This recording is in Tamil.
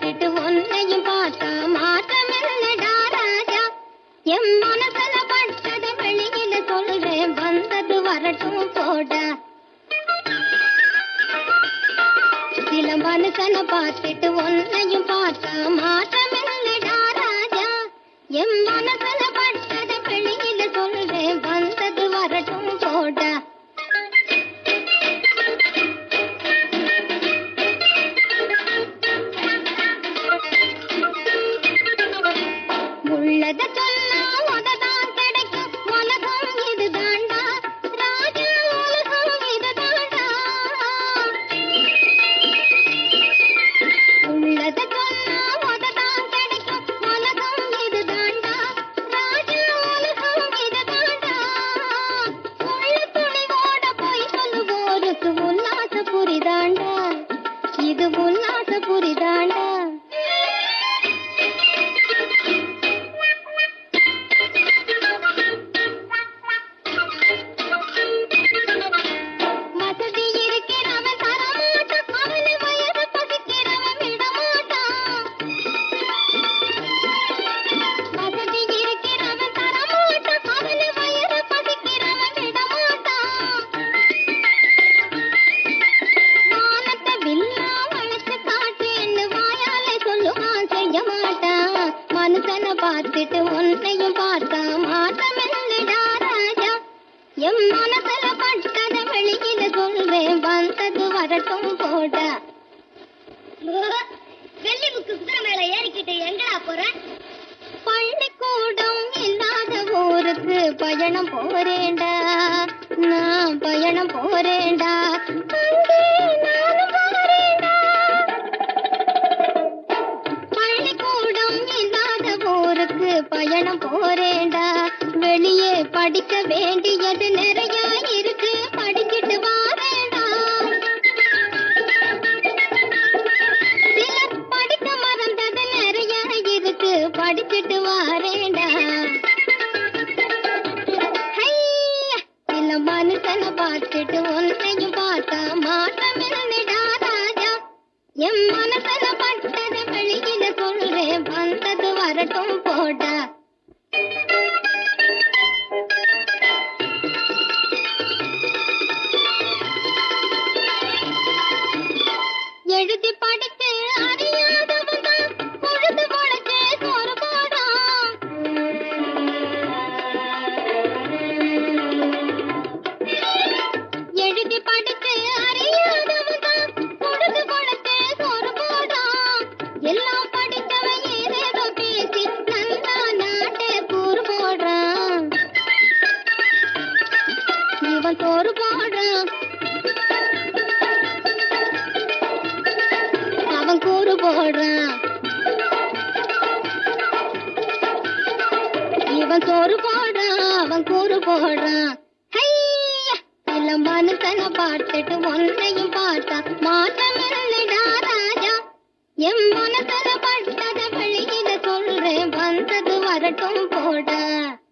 பார்த்துட்டு உன்னையும் பார்த்தா மாற்றமில்லடா ராஜா என் மனசுல பட்டது வெளியில சொல்றேன் வந்தது வரட்டும் போடா சில மனுஷனை பார்த்துட்டு உன்னையும் பார்த்தா மாற்றமில்லடா ராஜா என் மனசுல பட்டது வெளியில சொல்றேன் வந்தது வரட்டும் போடா உள்ளத சொன்னா உததான் கிடைக்கும் உலகம் இதுதாண்டா ராஜா உலகம் இதுதாண்டா உள்ளத சொன்னா உததான் கிடைக்கும் உலகம் இதுதாண்டா ராஜா உலகம் இதுதாண்டா உள்ள துணிவோட போய் சொல்லுவோருக்கு உல்லாச புரிதாண்டா இது உல்லாச புரிதாண்டா வசதி இருக்கிறவன் தரமாட்டான் அவனு வயது பசிக்கிறவன் விடமாட்டான் வசதி இருக்கிறவன் தரமாட்டான் அவனு வயது பசிக்கிறவன் விடமாட்டான் வானத்தை வில்லா வளைச்சு காட்டுன்னு வாயாலே சொல்லுவான் செய்ய மாட்டான் மனுஷனை பார்த்துட்டு உன்னையும் பார்த்தா மாற்றமில்லடா ராஜா என் மனசுல பட்டத வெளியில சொல்றேன் வந்தது வரட்டும் போடா வெள்ளி முக்கு குதிரை மேல ஏறிக்கிட்டு எங்கடா போற பள்ளிக்கூடம் இல்லாத ஊருக்கு பயணம் போறேன்டா நான் பயணம் போறேன்டா அங்கே நானும் போறேன்டா பள்ளிக்கூடம் இல்லாத ஊருக்கு பயணம் போறேன்டா வெளியே படிக்க வேண்டியது நிறைய இருக்கு படிக்கிட்டு வாரேன்டா சிலர் படிக்க மறந்தது நிறைய இருக்கு படிச்சுட்டு வாரேன்டா ஹையா, சில மனுஷனை பார்த்துட்டு உன்னையும் பார்த்தா மாற்றமில்லடா ராஜா என் மனசுல பட்டது வெளியில சொல்றேன் வந்தது வரட்டும் போடா எழுதி படிச்சு அறியாதவன் தான் பொழுது பொழைச்சு சோறு போடான் எழுதி படிச்சு அறியாதவன் தான் பொழுது பொழைச்சு சோறு போடான் எல்லாம் படித்தவன் ஏதேதோ பேசி நல்லா நாட்டை கூறு போடுறான் இவன் சோறு போடுறான் அவன் கூறு போடுறான் இவன் சோறு போடுறான் அவன் கூறு போடுறான் ஹையா, இல்ல மனுஷனை பார்த்துட்டு உன்னையும் பார்த்தா மாற்றமில்லடா ராஜா என் மனசுல பட்டத வெளியில சொல்றேன் வந்தது வரட்டும் போடா